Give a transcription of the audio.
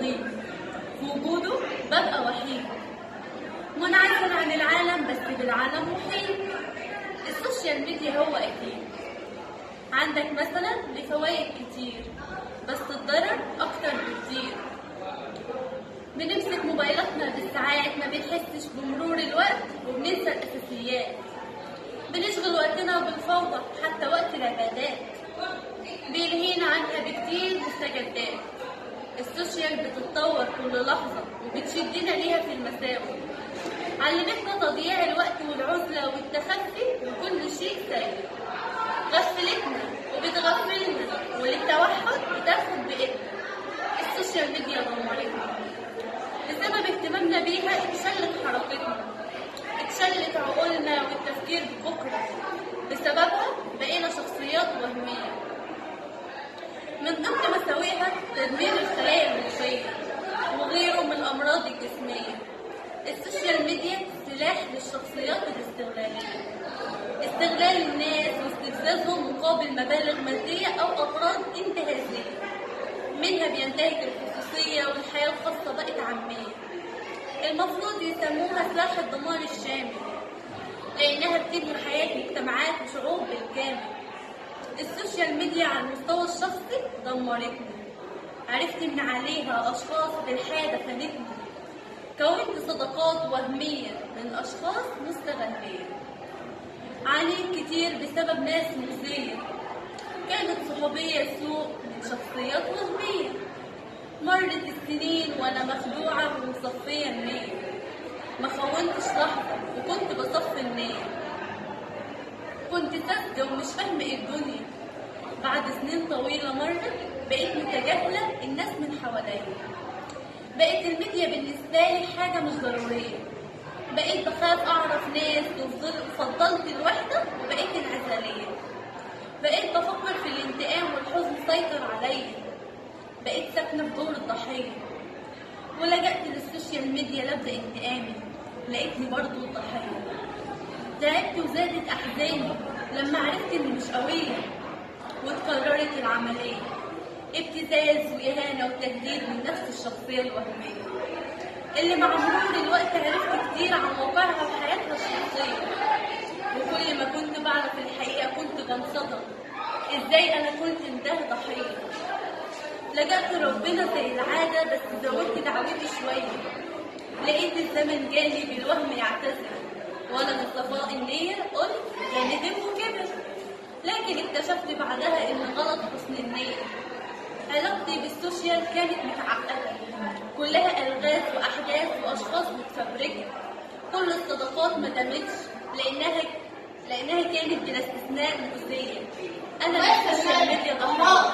رهيب في وجوده ببقى وحيد منعزل عن العالم بس بالعالم محيط السوشيال ميديا هو أكيد عندك مثلا لفوائد كتير بس الضرر أكتر بكتير بنمسك موبايلاتنا بالساعات ما بنحسش بمرور الوقت وبننسى الأساسيات بنشغل وقتنا بالفوضى حتى وقت العبادات بيلهينا عنها بكتير مستجدات السوشيال بتتطور كل لحظة وبتشدنا ليها في المساوئ علمتنا تضييع الوقت والعزلة والتخفي وكل شيء سيء غفلتنا وبتغفلنا وللتوحد بتاخد بإيدنا السوشيال ميديا دمرتنا بسبب اهتمامنا بيها اتشلت حركتنا اتشلت عقولنا والتفكير ببكرة بسببها بقينا شخصيات وهمية من ضمن مساوئها تدمير الخلايا المخية وغيره من الأمراض الجسمية السوشيال ميديا سلاح للشخصيات الاستغلالية استغلال الناس واستفزازهم مقابل مبالغ مادية أو أغراض انتهازية منها بينتهك الخصوصية والحياة الخاصة بقت عامية المفروض يسموها سلاح الدمار الشامل لأنها بتبني حياة مجتمعات وشعوب بالكامل السوشيال ميديا على المستوى الشخصي دمرتني عرفت من عليها أشخاص بالحياة دفنتني كونت صداقات وهمية من أشخاص مستغلين عانيت كتير بسبب ناس مؤذية كانت صحوبية سوء من شخصيات وهمية مرت السنين وأنا مخدوعة ومصفية النية ما خونتش لحظة وكنت بصفي النية كنت ساذجة ومش فاهمة إيه الدنيا بعد سنين طويلة مرت بقيت متجاهلة الناس من حواليا بقت الميديا بالنسبة لي حاجة مش ضرورية بقيت بخاف أعرف ناس وفضلت الوحدة وبقيت انعزالية بقيت بفكر في الانتقام والحزن سيطر عليا بقيت ساكنة في دور الضحية ولجأت للسوشيال ميديا لأبدأ انتقامي لقيتني برضو الضحية تعبت وزادت أحزاني لما عرفت إني مش قوية واتكررت العملية ابتزاز وإهانة وتهديد من نفس الشخصية الوهمية اللي مع مرور الوقت عرفت كتير عن واقعها في حياتها الشخصية وكل ما كنت بعرف الحقيقة كنت بنصدم ازاي انا كنت انتهى ضحية لجأت ربنا زي العادة بس زودت دعوتي شوية لقيت الزمن جالي بالوهم يعتذر وانا من صفاء النية قلت يا ندم وكبر لكن اكتشفت بعدها ان غلط حسن النية علاقتي بالسوشيال كانت متعقدة كلها ألغاز وأحداث وأشخاص متفبركة كل الصداقات ما دامتش لأنها لأنها كانت بلا استثناء مؤذية أنا السوشيال ميديا ضحية